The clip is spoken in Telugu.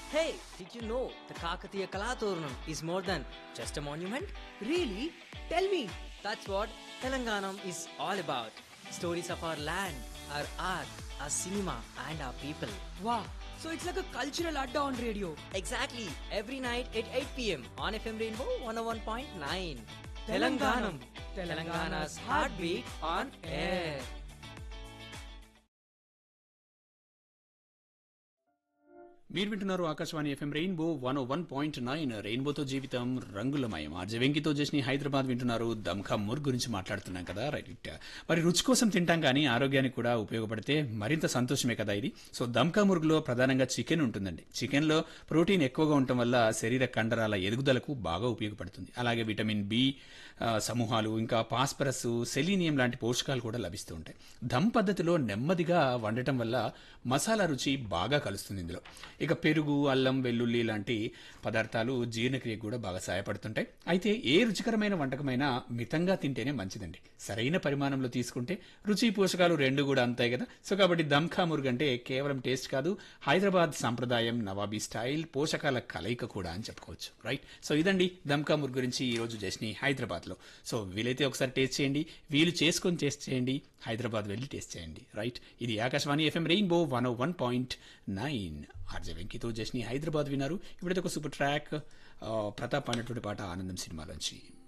Hey, did you know the Kakatiya Kalaturnam is more than just a monument? Really? Tell me. That's what Telanganam is all about. Stories of our land, our art, our cinema, and our people. Wow. So it's like a cultural adda on radio. Exactly, every night at 8 pm on FM Rainbow 101.9. Telanganam. Telangana's heartbeat on air. మీరు వింటున్నారు Akashvani FM rainbow one O one point nine రెయిన్బోతో జీవితం రంగులమయం ఆర్జే వెంకితో చేసిన హైదరాబాద్ వింటున్నారు దమ్కా ముర్ గురించి మాట్లాడుతున్నాం కదా రైట్ మరి రుచి కోసం తింటాం కానీ ఆరోగ్యానికి కూడా ఉపయోగపడితే మరింత సంతోషమే కదా ఇది సో దమ్కా మురుగులో ప్రధానంగా చికెన్ ఉంటుందండి చికెన్లో ప్రోటీన్ ఎక్కువగా ఉండటం వల్ల శరీర కండరాల ఎదుగుదలకు బాగా ఉపయోగపడుతుంది అలాగే విటమిన్ బి ఆ, సమూహాలు ఇంకా పాస్పరస్ సెలీనియం లాంటి పోషకాలు కూడా లభిస్తూ ఉంటాయి దమ్ పద్ధతిలో నెమ్మదిగా వండటం వల్ల మసాలా రుచి బాగా కలుస్తుంది ఇందులో ఇక పెరుగు అల్లం వెల్లుల్లి లాంటి పదార్థాలు జీర్ణక్రియకు కూడా బాగా సహాయపడుతుంటాయి అయితే ఏ రుచికరమైన వంటకమైనా మితంగా తింటేనే మంచిదండి సరైన పరిమాణంలో తీసుకుంటే రుచి పోషకాలు రెండు కూడా అంతాయి కదా సో కాబట్టి దమ్ఖా మురుగు అంటే కేవలం టేస్ట్ కాదు హైదరాబాద్ సాంప్రదాయం నవాబీ స్టైల్ పోషకాల కలయిక కూడా అని చెప్పుకోవచ్చు రైట్ సో ఇదండి దమ్కా మురుగు గురించి ఈ రోజు జస్ని హైదరాబాద్ లో సో వీలైతే ఒకసారి టేస్ట్ చేయండి వీలు చేసుకొని టేస్ట్ చేయండి హైదరాబాద్ వెళ్ళి టేస్ట్ చేయండి రైట్ ఇది Akashvani FM rainbow one O one point nine RJ వెంకితో జస్ని హైదరాబాద్ విన్నారు ఇప్పుడైతే ఒక సూపర్ ట్రాక్ ఆ, ప్రతాప్ అనేటువంటి పాట ఆనందం సినిమాలోంచి